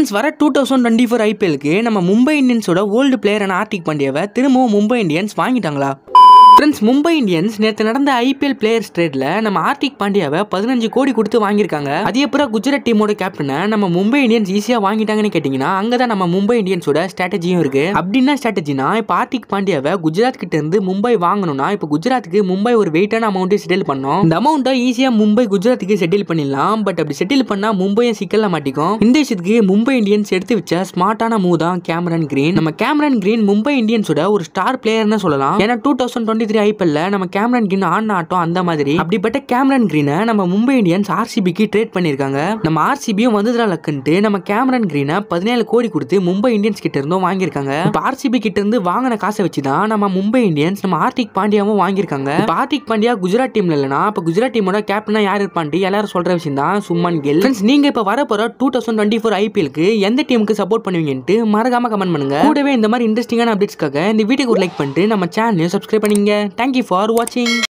friends வர two thousand twenty four ஐபிஎலுக்கு நம்ம மும்பை இந்தியன்ஸோட ஓல்டு பிளேயரான ஆர்த்திக் பாண்டியாவை திரும்பவும் மும்பை இந்தியன்ஸ் வாங்கிட்டாங்களா ஃப்ரெண்ட்ஸ் மும்பை இந்தியன்ஸ் நேற்று நடந்த ஐபிஎல் பிளேயர்ஸ் ட்ரேட்ல நம்ம ஆர்த்திக் பாண்டியாவை பதினஞ்சு கோடி கொடுத்து வாங்கியிருக்காங்க அதே அப்புறம் குஜராத் டீமோட கேப்டனை நம்ம மும்பை இந்தியன்ஸ் ஈஸியாக வாங்கிட்டாங்கன்னு கேட்டிங்கன்னா அங்கே தான் நம்ம மும்பை இந்தியன்ஸோட ஸ்ட்ராட்டஜியும் இருக்கு அப்படின்னா ஸ்ட்ராட்டஜினா இப்போ ஆர்த்திக் பாண்டியாவை குஜராத் கிட்ட இருந்து மும்பை வாங்கணும்னா இப்போ குஜராத்துக்கு மும்பை ஒரு வெயிட்டான அமௌண்ட்டை செட்டில் பண்ணோம் இந்த அமௌண்ட்டை ஈஸியாக மும்பை குஜராத்துக்கு செட்டில் பண்ணிடலாம் பட் அப்படி செட்டில் பண்ணால் மும்பையும் சிக்கல்ல மாட்டிக்கும் இந்த விஷயத்துக்கு மும்பை இந்தியன்ஸ் எடுத்து வச்ச ஸ்மார்ட்டான மூவ் தான் கேமரன் கிரீன் நம்ம கேமரன் கிரீன் மும்பை இந்தியன்ஸோட ஒரு ஸ்டார் பிளேயர்னு சொல்லலாம் ஏன்னா டூ தௌசண்ட் டுவெண்ட்டி த்ரீ ஐபிஎல்ல நம்ம கேமரன் கிரீன் ஆடின ஆட்டம் அந்த மாதிரி அப்படிப்பட்ட கேமரன் கிரீனை நம்ம மும்பை இந்தியன்ஸ் ஆர்சிபிக்கு ட்ரேட் பண்ணியிருக்காங்க நம்ம ஆர்சிபியும் வந்ததுல லக்குன்ட்டு நம்ம கேமரன் கிரீனை பதினேழு கோடி கொடுத்து மும்பை இந்தியன்ஸ் கிட்ட இருந்தும் வாங்கியிருக்காங்க இப்போ ஆர்சிபி கிட்ட இருந்து வாங்கின காசை வச்சு தான் நம்ம மும்பை இந்தியன்ஸ் நம்ம ஆர்த்திக் பாண்டியாவும் வாங்கியிருக்காங்க இப்போ ஆர்த்திக் பாண்டியா குஜராத் டீம்ல இல்லைனா இப்போ குஜராத் டீமோட கேப்டனா யார் இருப்பான்ட்டு எல்லாரும் சொல்ற விஷயம் தான் சுமன் கில் ஃப்ரெண்ட்ஸ் நீங்க இப்போ வர போற டூ தௌசண்ட் டுவெண்ட்டி ஃபோர் ஐபிஎலுக்கு எந்த டீமுக்கு சப்போர்ட் பண்ணுவீங்கன்ட்டு மறக்காம கமெண்ட் பண்ணுங்க கூடவே இந்த மாதிரி இன்ட்ரெஸ்டிங்கான அப்டேட்ஸ்க்காக இந்த வீடியோக்கு ஒரு லைக் பண்ணிட்டு நம்ம சேனலையும் சப்ஸ்கிரைப் பண்ணிங்க தேங்க்யூ ஃபார் வாட்சிங்